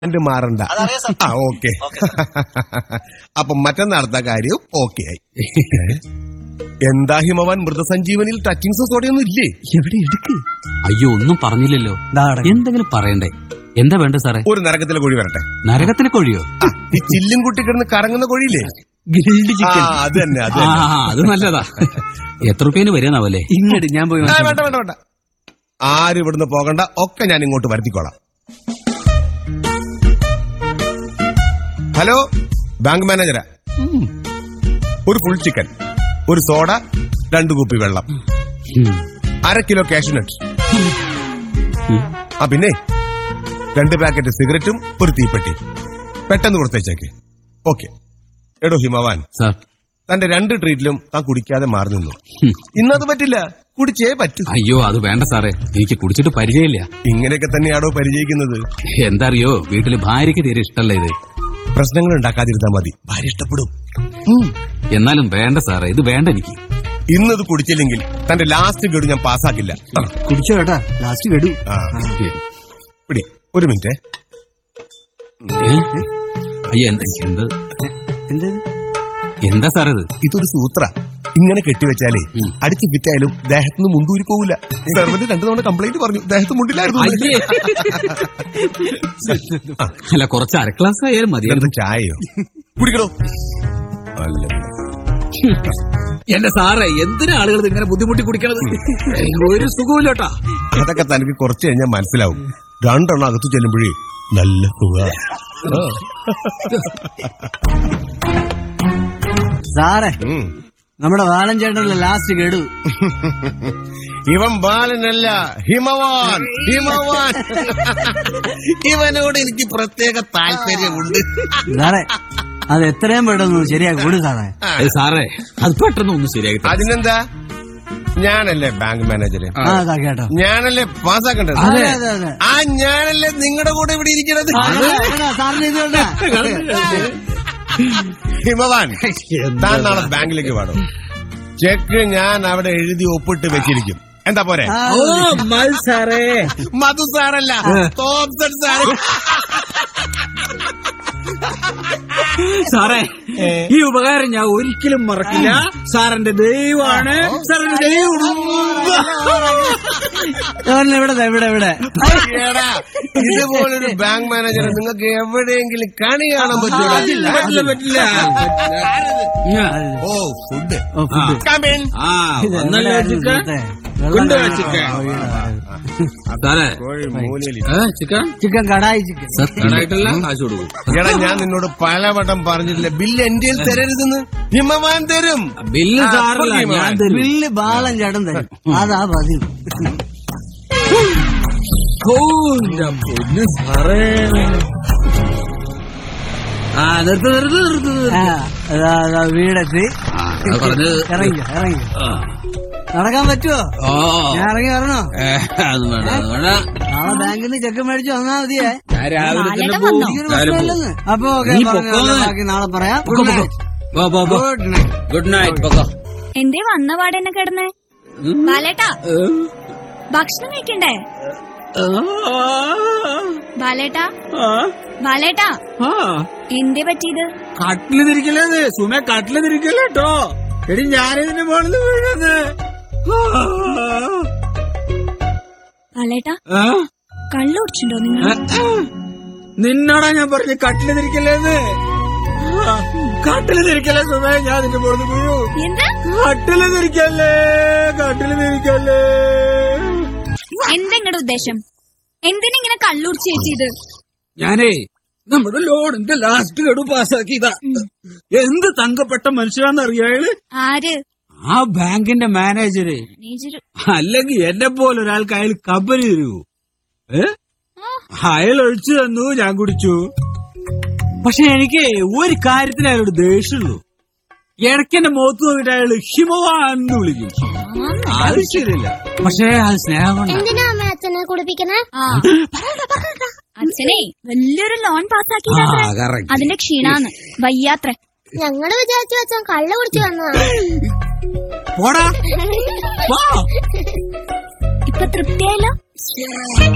Demand മാറണ്ട അതറിയാം sir. ആ okay അപ്പൊ മറ്റന്നാളത്തെ കാര്യം ഓക്കെ ആയി എന്താ ഹിമവാൻ മൃതസഞ്ജീവനിൽ ടച്ചിങ് സോഡിയൊന്നും ഇല്ലേ എവിടെ എടുക്ക് അയ്യോ ഒന്നും പറഞ്ഞില്ലല്ലോ എന്തെങ്കിലും പറയണ്ടേ എന്താ വേണ്ട സാറേ ഒരു നരകത്തിലെ കോഴി വരട്ടെ നരകത്തിന് കൊഴിയോ ആ, ഈ ചില്ലും കുട്ടി കിടന്ന് കറങ്ങുന്ന കോഴിയില്ലേ ഗ്രിൽഡ് ആ ചിക്കൻ അത് തന്നെ അത് ആ തന്നെ അത് നല്ലതാ എത്ര റുപ്യന് വരാനാവല്ലേ ഇങ്ങോട്ട് ഞാൻ പോയി ആ, വാങ്ങിച്ചോളാം. വേണ്ട വേണ്ട വേണ്ട ആരും ഇവിടുന്ന് പോകണ്ട ഒക്കെ ഞാൻ ഇങ്ങോട്ട് വരുത്തിക്കോളാം ഹലോ ബാങ്ക് മാനേജരാ ഒരു ഫുൾ ചിക്കൻ ഒരു സോഡ രണ്ട് കുപ്പി വെള്ളം ഉം. അര കിലോ കാഷ്യൂനട്ട് ആ പിന്നെ രണ്ട് പാക്കറ്റ് സിഗരറ്റും ഒരു തീപ്പെട്ടി പെട്ടെന്ന് കൊടുത്തേച്ചേക്ക് ഓക്കെ എടോ ഹിമവാൻ സാർ തന്റെ രണ്ട് ട്രീറ്റിലും താൻ കുടിക്കാതെ മാറി നിന്നു ഉം. ഇന്നത് പറ്റില്ല കുടിച്ചേ പറ്റൂ അയ്യോ അത് വേണ്ട സാറേ എനിക്ക് കുടിച്ചിട്ട് പരിചയമില്ല ഇങ്ങനെയൊക്കെ തന്നെയാണോ പരിചയിക്കുന്നത് എന്താ അറിയോ വീട്ടില് ഭാര്യയ്ക്ക് തീരെ ഇഷ്ടമല്ല ഇത് പ്രശ്നങ്ങൾ ഉണ്ടാക്കാതിരുന്നാ മതി ഭാര്യ ഇഷ്ടപ്പെടും എന്നാലും വേണ്ട സാറേ ഇത് വേണ്ട എനിക്ക് ഇന്നത് കുടിച്ചില്ലെങ്കിൽ തന്റെ ലാസ്റ്റ് ഗഡു ഞാൻ പാസ്സാക്കില്ല ആ, കുടിച്ചോ കേട്ടാ ലാസ്റ്റ് വെടു ആ. പിടി ഒരു മിനിറ്റ് ഏ? അയ്യോ എന്താ എന്ത് എന്താ എന്താ സാറേ ഇത് ഇതൊരു സൂത്ര ഇങ്ങനെ കെട്ടിവെച്ചാലേ ഉം. അടിച്ചു വിറ്റായാലും ദേഹത്തുനിന്ന് മുണ്ടൂരി പോവില്ല സെർവന്റ് രണ്ടു തവണ കംപ്ലൈന്റ് പറഞ്ഞു ദേഹത്ത് മുണ്ടില്ലായിരുന്നു അയ്യേ. അല്ല കുറച്ച് അര ക്ലാസ് ആയാലും മതിയായിരുന്നു ഇതെന്താ ചായയോ കുടിക്കണോ അല്ല എന്റെ സാറേ എന്തിനാ ആളുകൾ ഇങ്ങനെ ബുദ്ധിമുട്ടി കുടിക്കണത് ഒരു സുഖമില്ലോട്ടാ അതൊക്കെ തനിക്ക് കുറച്ച് കഴിഞ്ഞാൽ മനസ്സിലാവും രണ്ടെണ്ണം അകത്ത് ചെല്ലുമ്പോഴേ നല്ല സുഖ സാറേ നമ്മുടെ വാലൻ ചേട്ടനുള്ള ലാസ്റ്റ് ഗഡു ഇവൻ ബാലനല്ല ഹിമവാൻ ഹിമവാൻ ഇവനോട് എനിക്ക് പ്രത്യേക താല്പര്യമുണ്ട് സാറേ അത് എത്രയും പെട്ടെന്ന് ശരിയാക്കി കൊടു സാറേ ഏ, സാറേ അത് പെട്ടെന്ന് ഒന്ന് ശരിയാക്കി തരാം. അതിനെന്താ ഞാനല്ലേ ബാങ്ക് മാനേജര് ആ സാ കേട്ടോ ഞാനല്ലേ പാസ്സാക്കേണ്ടത് അതെ അതെ അതെ ആ ഞാനല്ലേ നിങ്ങളുടെ കൂടെ ഇവിടെ ഇരിക്കണത് അതെ, കേട്ടോ, സാറിന് ഇത് വേണ്ട ഹിമവാൻ താൻ നാളെ ബാങ്കിലേക്ക് വേണം ചെക്ക് ഞാൻ അവിടെ എഴുതി ഒപ്പിട്ട് വെച്ചിരിക്കും എന്താ പോരെ ആ, ഓ മൽ സാറേ മധു സാറല്ല തോംസൺ സാറ് സാറേ ഈ ഉപകാരം ഞാൻ ഒരിക്കലും മറക്കില്ല സാറിന്റെ ദൈവമാണ് സാറിന്റെ ദൈവം സാറിന് ഇവിടെ ദേ, ഇവിടെ ഇവിടെ എടാ, ഇതുപോലൊരു ബാങ്ക് മാനേജറെ നിങ്ങൾക്ക് എവിടെയെങ്കിലും കണി കാണാൻ പറ്റൂല പറ്റില്ല പറ്റില്ല ഓ ഫുഡ് ഓ, ഫുഡ്. കമിൻ ആ വന്നല്ലോ ചിക്കൻ കൊണ്ടുവാ ചിക്കൻ സാറേ കോഴി മൂലയിൽ ചിക്കൻ ചിക്കൻ കടായി ചിക്കൻ കടായിട്ടല്ല കാശ് കൊടുക്കും എടാ ഞാൻ നിന്നോട് പലവട്ടം പറഞ്ഞിട്ടില്ല ബില്ല് എന്റെ തരരുതെന്ന് ഹിമവാൻ തരും ബില്ല് ആ, സാറല്ല കൊടുക്ക് ഞാൻ മോനെ. തരും ബില്ല് ബാലൻ ചേട്ടൻ തരും അതാ പതിവ് ഓ, എൻ്റെ പൊന്ന് സാറേ ആ നിർത്ത് നിർത്ത് നിർത്ത് നിർത്ത്. ആ, അതാ അതാ വീടെത്തി ആ, അത് പറഞ്ഞത് ഇറങ്ങി ഇറങ്ങി ആ. നടക്കാൻ പറ്റുമോ ഓ ഞാൻ ഇറങ്ങി വരണോ ഏ, അത് വേണ്ട അത് വേണ്ട നാളെ ബാങ്കിൽ നിന്ന് ചെക്ക് മേടിച്ചു വന്നാ മതിയേ ഞാൻ രാവിലെ തന്നെ നാളെ പോവും. എനിക്കൊരു രാവിലെ പോവും. പ്രശ്നമില്ലെന്ന് അപ്പൊ ഓക്കെ നീ പറഞ്ഞല്ലോ, പൊക്കോന്ന്. ബാക്കി നാളെ പറയാം പൊക്കോ, ഗുഡ് പൊക്കോ. നൈറ്റ് പോ, പോ, പോ. ഗുഡ് നൈറ്റ് ഗുഡ് നൈറ്റ് പൊക്കോ എന്തേ വന്ന പാടെന്നെ കിടന്ന് ഉം. ബാലേട്ടാ ഏ, ഭക്ഷണം കഴിക്കണ്ടേ ആ, ബാലേട്ടാ ആ, ബാലേട്ടാ ആ. എന്തേ പറ്റിയത് കട്ടില് തിരിക്കല്ലേ സുമ കട്ടില് തിരിക്കല്ലോ കേട്ടോ എടി ഞാനിതിന്റെ മുകളിൽ വീഴുന്നത് ബാലേട്ടാ ആ? കള്ളു കുടിച്ചിട്ടുണ്ടോ നിങ്ങൾ ആ, ആ. നിന്നോടാ ഞാൻ പറഞ്ഞു കട്ടില് തിരിക്കല്ലേന്ന് ആ, കട്ടില് തിരിക്കല്ലേ സുമേ ഞാൻ അതിന്റെ മുകളിൽ വീഴൂ എന്താ കട്ടില് തിരിക്കല്ലേ കട്ടില് തിരിക്കല്ലേ എന്തെങ്ങടെ ഉദ്ദേശം എന്തിനിങ്ങനെ കള്ളുടിച്ച് ചേച്ചിയത് ഞാനേ നമ്മുടെ ലോണിന്റെ ലാസ്റ്റ് ഗഡു പാസ്സാക്കിയതാ എന്ത് തങ്കപ്പെട്ട മനുഷ്യരാന്നറിയാള് ആര് ആ ബാങ്കിന്റെ മാനേജര് മാനേജർ അല്ലെങ്കിൽ എന്നെ പോലെ ഒരാൾക്ക് അയാൾ കമ്പനി തരൂ ഏ അയാൾ ഒഴിച്ചു തന്നു ഞാൻ കുടിച്ചു പക്ഷെ എനിക്ക് ഒരു കാര്യത്തിൽ അയാളോട് ദേഷ്യമുള്ളൂ ഇടയ്ക്ക് എന്റെ മുഖത്ത് നോക്കിയിട്ട് അയാള് ഹിമവാന്ന് വിളിക്കും അത് ശരിയല്ല പക്ഷേ അത് സ്നേഹം കൊണ്ടാ. എന്തിനാ അമ്മ അച്ഛനെ കുടിപ്പിക്കണേ ആ അച്ഛനെ വലിയൊരു ലോൺ ആ പാസ്സാക്കിയതാ correct. അതിന്റെ ക്ഷീണാന്ന് വയ്യാത്ര ഞങ്ങള് വിചാരിച്ചു അച്ഛൻ കള്ള കുടിച്ചു വന്നതാണ് പോടാ വാ ഇപ്പൊ തൃപ്തിയായല്ലോ